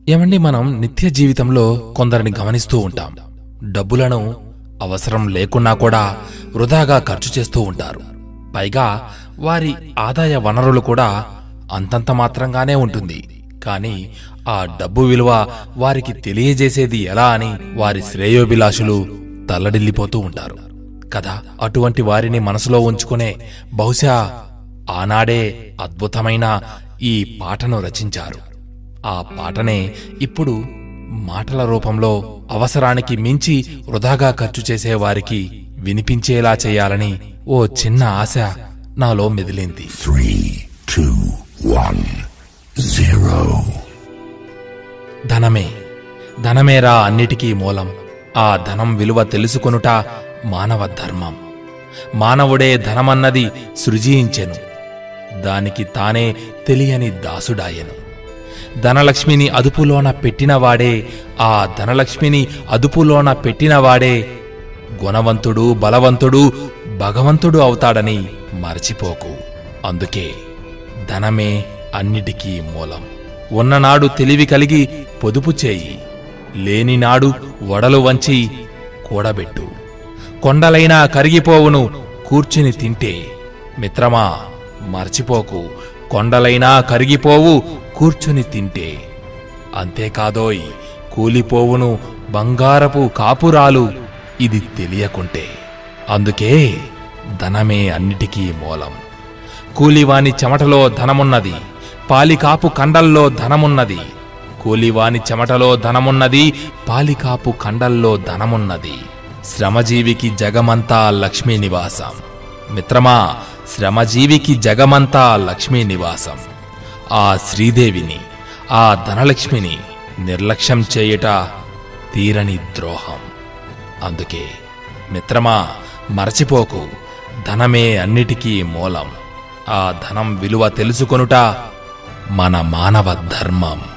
ఏమండి మనం నిత్య జీవితంలో కొందరిని గమనిస్తూ ఉంటాం డబ్బులను అవసరం లేకున్నా కూడా వృధాగా ఖర్చు చేస్తూ ఉంటారు పైగా వారి ఆదాయ వనరులు కూడా అంతంత మాత్రంగానే ఉంటుంది కానీ ఆ డబ్బు విలువ వారికి తెలియజేసేది ఎలా అని వారి శ్రేయోభిలాషులు తల్లడిల్లిపోతూ ఉంటారు కదా అటువంటి వారిని మనసులో ఉంచుకునే బహుశా ఆనాడే అద్భుతమైన ఈ పాటను రచించారు ఆ పాటనే ఇప్పుడు మాటల రూపంలో అవసరానికి మించి వృధాగా ఖర్చు చేసే వారికి వినిపించేలా చేయాలని ఓ చిన్న ఆశ నాలో మెదిలింది Three, two, one, zero. ధనమే ధనమేరా అన్నిటికీ మూలం ఆ ధనం విలువ తెలుసుకొనుట మానవ ధర్మం మానవుడే ధనమన్నది సృజించెను దానికి తానే తెలియని దాసుడాయెను ధనలక్ష్మిని అదుపులోన పెట్టినవాడే ఆ ధనలక్ష్మిని అదుపులోన పెట్టినవాడే గుణవంతుడు బలవంతుడు భగవంతుడు అవుతాడని మరచిపోకు అందుకే ధనమే అన్నిటికీ మూలం ఉన్ననాడు తెలివి కలిగి పొదుపు చేయి లేనినాడు వడలు వంచి కూడబెట్టు కొండలైనా కరిగిపోవును కూర్చుని తింటే మిత్రమా మర్చిపోకు కొండలైనా కరిగిపోవు కూర్చుని తింటే అంతేకాదోయ్ కూలిపోవును బంగారపు కాపురాలు ఇది తెలియకుంటే అందుకే ధనమే అన్నిటికీ మూలం కూలివాని చెమటలో ధనమున్నది పాలికాపు కండల్లో ధనమున్నది కూలివాని చెమటలో ధనమున్నది పాలికాపు కండల్లో ధనమున్నది శ్రమజీవికి జగమంతా లక్ష్మీ నివాసం మిత్రమా శ్రమజీవికి జగమంతా లక్ష్మీ నివాసం ఆ శ్రీదేవిని ఆ ధనలక్ష్మిని నిర్లక్ష్యం చేయుట తీరని ద్రోహం అందుకే మిత్రమా మరచిపోకు ధనమే అన్నిటికీ మూలం ఆ ధనం విలువ తెలుసుకొనుట మన మానవ ధర్మం